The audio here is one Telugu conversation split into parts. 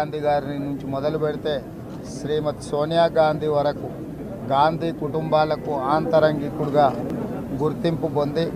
గాంధీ గారి నుంచి మొదలు పెడితే శ్రీమతి సోనియా గాంధీ వరకు గాంధీ కుటుంబాలకు ఆంతరంగికుడుగా గుర్తింపు పొంది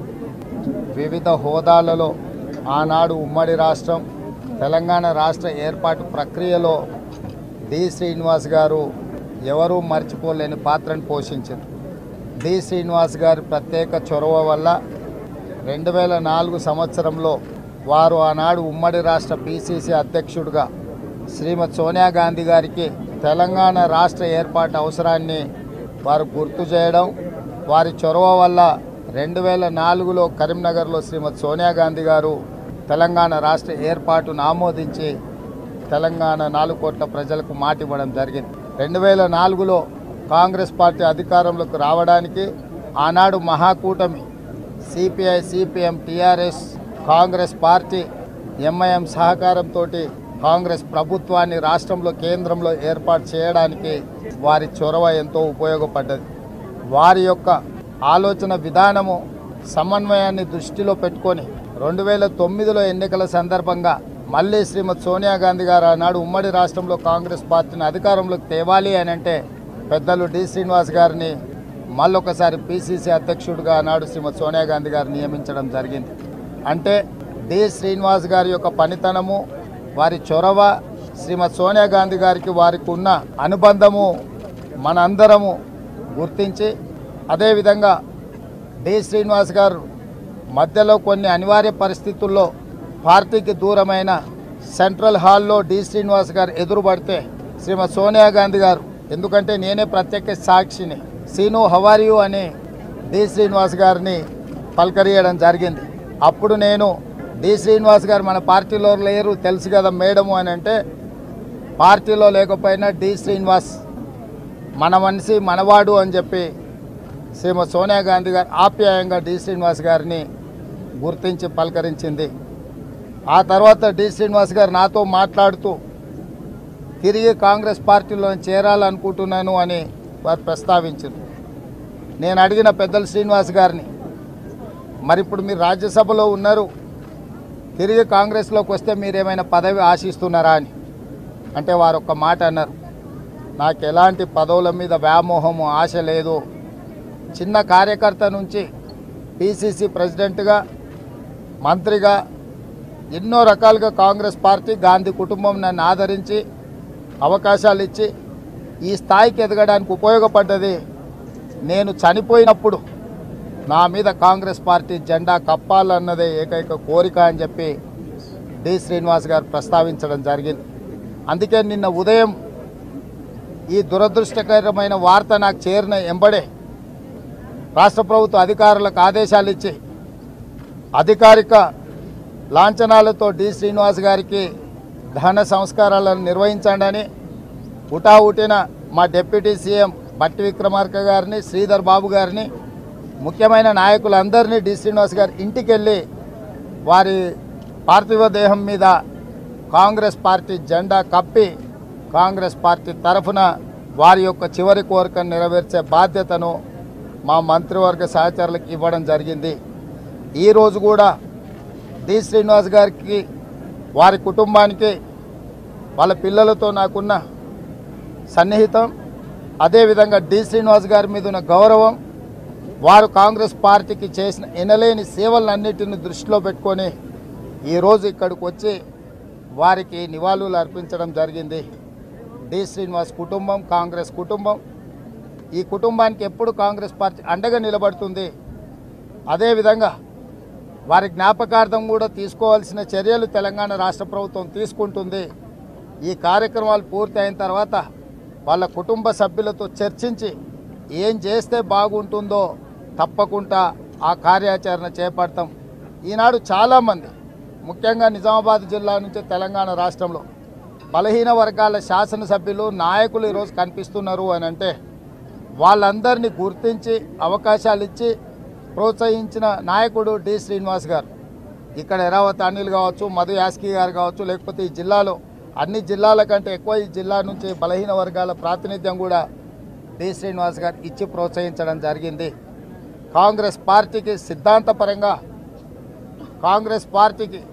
వివిధ హోదాలలో ఆనాడు ఉమ్మడి రాష్ట్రం తెలంగాణ రాష్ట్ర ఏర్పాటు ప్రక్రియలో డి శ్రీనివాస్ గారు ఎవరూ మర్చిపోలేని పాత్రను పోషించారు డి శ్రీనివాస్ గారి ప్రత్యేక చొరవ వల్ల రెండు వేల నాలుగు సంవత్సరంలో వారు ఆనాడు ఉమ్మడి రాష్ట్ర పిసిసి అధ్యక్షుడిగా శ్రీమతి సోనియా గాంధీ గారికి తెలంగాణ రాష్ట్ర ఏర్పాటు అవసరాన్ని వారు గుర్తు చేయడం వారి చొరవ వల్ల రెండు వేల నాలుగులో కరీంనగర్లో శ్రీమతి సోనియా గాంధీ గారు తెలంగాణ రాష్ట్ర ఏర్పాటును ఆమోదించి తెలంగాణ నాలుగు కోట్ల ప్రజలకు మాట ఇవ్వడం జరిగింది రెండు వేల నాలుగులో కాంగ్రెస్ పార్టీ అధికారంలోకి రావడానికి ఆనాడు మహాకూటమి CPI CPM TRS Congress party MIM సహకారంతో కాంగ్రెస్ ప్రభుత్వాన్ని రాష్ట్రంలో కేంద్రంలో ఏర్పాటు చేయడానికి వారి చొరవ ఎంతో ఉపయోగపడ్డది వారి యొక్క ఆలోచన విధానము సమన్వయాన్ని దృష్టిలో పెట్టుకొని రెండు వేల తొమ్మిదిలో ఎన్నికల సందర్భంగా మళ్ళీ శ్రీమతి సోనియా గాంధీ గారు ఆనాడు ఉమ్మడి రాష్ట్రంలో కాంగ్రెస్ పార్టీని అధికారంలోకి తేవాలి అని అంటే పెద్దలు డి శ్రీనివాస్ గారిని మళ్ళొకసారి పిసిసి అధ్యక్షుడిగా ఆనాడు శ్రీమతి సోనియా గాంధీ గారు నియమించడం జరిగింది అంటే డి శ్రీనివాస్ గారి యొక్క పనితనము వారి చొరవ శ్రీమతి సోనియా గాంధీ గారికి వారికి ఉన్న అనుబంధము మనందరము గుర్తించి అదేవిధంగా డి శ్రీనివాస్ గారు మధ్యలో కొన్ని అనివార్య పరిస్థితుల్లో పార్టీకి దూరమైన సెంట్రల్ హాల్లో డి శ్రీనివాస్ గారు ఎదురుపడితే శ్రీమతి సోనియా గాంధీ గారు ఎందుకంటే నేనే ప్రత్యేక సాక్షిని సీను హవారియు అని డి శ్రీనివాస్ గారిని పలకరియడం జరిగింది అప్పుడు నేను డి శ్రీనివాస్ గారు మన పార్టీలో లేరు తెలుసు కదా మేడము అని అంటే పార్టీలో లేకపోయినా డి శ్రీనివాస్ మన మనిషి మనవాడు అని చెప్పి శ్రీమతి సోనియా గాంధీ గారు ఆప్యాయంగా డి శ్రీనివాస్ గారిని గుర్తించి పలకరించింది ఆ తర్వాత డి శ్రీనివాస్ గారు నాతో మాట్లాడుతూ తిరిగి కాంగ్రెస్ పార్టీలో చేరాలనుకుంటున్నాను అని వారు ప్రస్తావించారు నేను అడిగిన పెద్దల శ్రీనివాస్ గారిని మరి ఇప్పుడు మీరు రాజ్యసభలో ఉన్నారు తిరిగి కాంగ్రెస్లోకి వస్తే మీరు ఏమైనా పదవి ఆశిస్తున్నారా అని అంటే వారు ఒక మాట అన్నారు నాకు ఎలాంటి పదవుల మీద వ్యామోహము ఆశ లేదు చిన్న కార్యకర్త నుంచి పిసిసి ప్రెసిడెంట్గా మంత్రిగా ఎన్నో రకాలుగా కాంగ్రెస్ పార్టీ గాంధీ కుటుంబం నన్ను ఆదరించి అవకాశాలు ఇచ్చి ఈ స్థాయికి ఎదగడానికి ఉపయోగపడ్డది నేను చనిపోయినప్పుడు నా మీద కాంగ్రెస్ పార్టీ జెండా కప్పాలన్నదే ఏకైక కోరిక అని చెప్పి డి శ్రీనివాస్ గారు ప్రస్తావించడం జరిగింది అందుకే నిన్న ఉదయం ఈ దురదృష్టకరమైన వార్త నాకు చేరిన ఎంబడే రాష్ట్ర ప్రభుత్వ అధికారులకు ఆదేశాలు ఇచ్చి అధికారిక లాంఛనాలతో డి శ్రీనివాస్ గారికి దహన సంస్కారాలను నిర్వహించండి ఉటావుటిన మా డిప్యూటీ సీఎం బట్టి విక్రమార్క గారిని శ్రీధర్ బాబు గారిని ముఖ్యమైన నాయకులందరినీ డి శ్రీనివాస్ గారి ఇంటికి వెళ్ళి వారి పార్థివ దేహం మీద కాంగ్రెస్ పార్టీ జెండా కప్పి కాంగ్రెస్ పార్టీ తరఫున వారి యొక్క చివరి కోరికను నెరవేర్చే బాధ్యతను మా మంత్రివర్గ సహచరులకు ఇవ్వడం జరిగింది ఈరోజు కూడా డి శ్రీనివాస్ గారికి వారి కుటుంబానికి వాళ్ళ పిల్లలతో నాకున్న సన్నిహితం అదేవిధంగా డి శ్రీనివాస్ గారి మీద ఉన్న గౌరవం వారు కాంగ్రెస్ పార్టీకి చేసిన ఎనలేని సేవలన్నిటిని దృష్టిలో పెట్టుకొని ఈరోజు ఇక్కడికి వచ్చి వారికి నివాళులు అర్పించడం జరిగింది డి శ్రీనివాస్ కుటుంబం కాంగ్రెస్ కుటుంబం ఈ కుటుంబానికి ఎప్పుడు కాంగ్రెస్ పార్టీ అండగా నిలబడుతుంది అదేవిధంగా వారి జ్ఞాపకార్థం కూడా తీసుకోవాల్సిన చర్యలు తెలంగాణ రాష్ట్ర ప్రభుత్వం తీసుకుంటుంది ఈ కార్యక్రమాలు పూర్తి అయిన తర్వాత వాళ్ళ కుటుంబ సభ్యులతో చర్చించి ఏం చేస్తే బాగుంటుందో తప్పకుండా ఆ కార్యాచరణ చేపడతాం ఈనాడు చాలామంది ముఖ్యంగా నిజామాబాద్ జిల్లా నుంచి తెలంగాణ రాష్ట్రంలో బలహీన వర్గాల శాసనసభ్యులు నాయకులు ఈరోజు కనిపిస్తున్నారు అని అంటే వాళ్ళందరినీ గుర్తించి అవకాశాలు ఇచ్చి ప్రోత్సహించిన నాయకుడు డి శ్రీనివాస్ గారు ఇక్కడ ఎరావత్ అనిల్ కావచ్చు మధు యాస్కి గారు కావచ్చు లేకపోతే ఈ జిల్లాలో అన్ని జిల్లాల కంటే ఎక్కువ ఈ జిల్లా నుంచి బలహీన వర్గాల ప్రాతినిధ్యం కూడా డి శ్రీనివాస్ గారు ఇచ్చి ప్రోత్సహించడం జరిగింది కాంగ్రెస్ పార్టీకి సిద్ధాంతపరంగా కాంగ్రెస్ పార్టీకి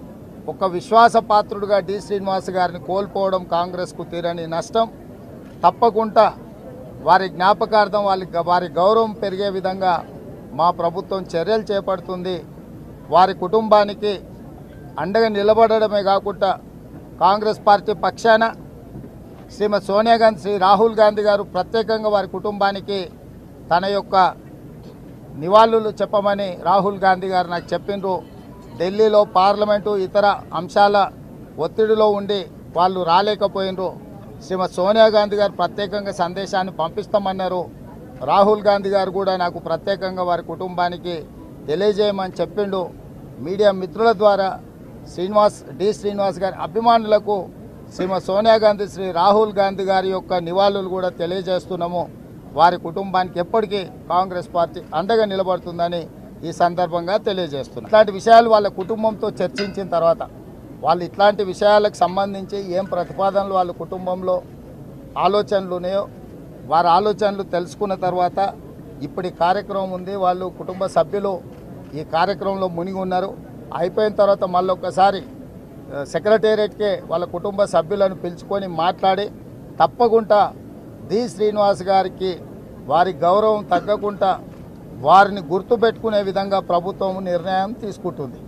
ఒక విశ్వాసపాత్రుడుగా డి శ్రీనివాస్ గారిని కోల్పోవడం కాంగ్రెస్కు తీరని నష్టం తప్పకుండా వారి జ్ఞాపకార్థం వాళ్ళ వారి గౌరవం పెరిగే విధంగా మా ప్రభుత్వం చర్యలు చేపడుతుంది వారి కుటుంబానికి అండగా నిలబడడమే కాకుండా కాంగ్రెస్ పార్టీ పక్షాన శ్రీమతి సోనియా గాంధీ శ్రీ రాహుల్ గాంధీ గారు ప్రత్యేకంగా వారి కుటుంబానికి తన యొక్క నివాళులు చెప్పమని రాహుల్ గాంధీ గారు నాకు చెప్పిండ్రు ఢిల్లీలో పార్లమెంటు ఇతర అంశాల ఒత్తిడిలో ఉండి వాళ్ళు రాలేకపోయినరు శ్రీమతి సోనియా గాంధీ గారు ప్రత్యేకంగా సందేశాన్ని పంపిస్తామన్నారు రాహుల్ గాంధీ గారు కూడా నాకు ప్రత్యేకంగా వారి కుటుంబానికి తెలియజేయమని చెప్పిండు మీడియా మిత్రుల ద్వారా శ్రీనివాస్ డి శ్రీనివాస్ గారి అభిమానులకు శ్రీమతి సోనియా గాంధీ శ్రీ రాహుల్ గాంధీ గారి యొక్క నివాళులు కూడా తెలియజేస్తున్నాము వారి కుటుంబానికి ఎప్పటికీ కాంగ్రెస్ పార్టీ అండగా నిలబడుతుందని ఈ సందర్భంగా తెలియజేస్తున్నాం ఇట్లాంటి విషయాలు వాళ్ళ కుటుంబంతో చర్చించిన తర్వాత వాళ్ళు ఇట్లాంటి విషయాలకు సంబంధించి ఏం ప్రతిపాదనలు వాళ్ళ కుటుంబంలో ఆలోచనలు ఉన్నాయో వారి ఆలోచనలు తెలుసుకున్న తర్వాత ఇప్పుడు ఈ కార్యక్రమం ఉంది వాళ్ళు కుటుంబ సభ్యులు ఈ కార్యక్రమంలో మునిగి ఉన్నారు అయిపోయిన తర్వాత మళ్ళీ ఒక్కసారి ఆ, సెక్రటేరియట్కే వాళ్ళ కుటుంబ సభ్యులను పిలుచుకొని మాట్లాడి తప్పకుండా డి శ్రీనివాస్ గారికి వారి గౌరవం తగ్గకుండా వారిని గుర్తుపెట్టుకునే విధంగా ప్రభుత్వం నిర్ణయం తీసుకుంటుంది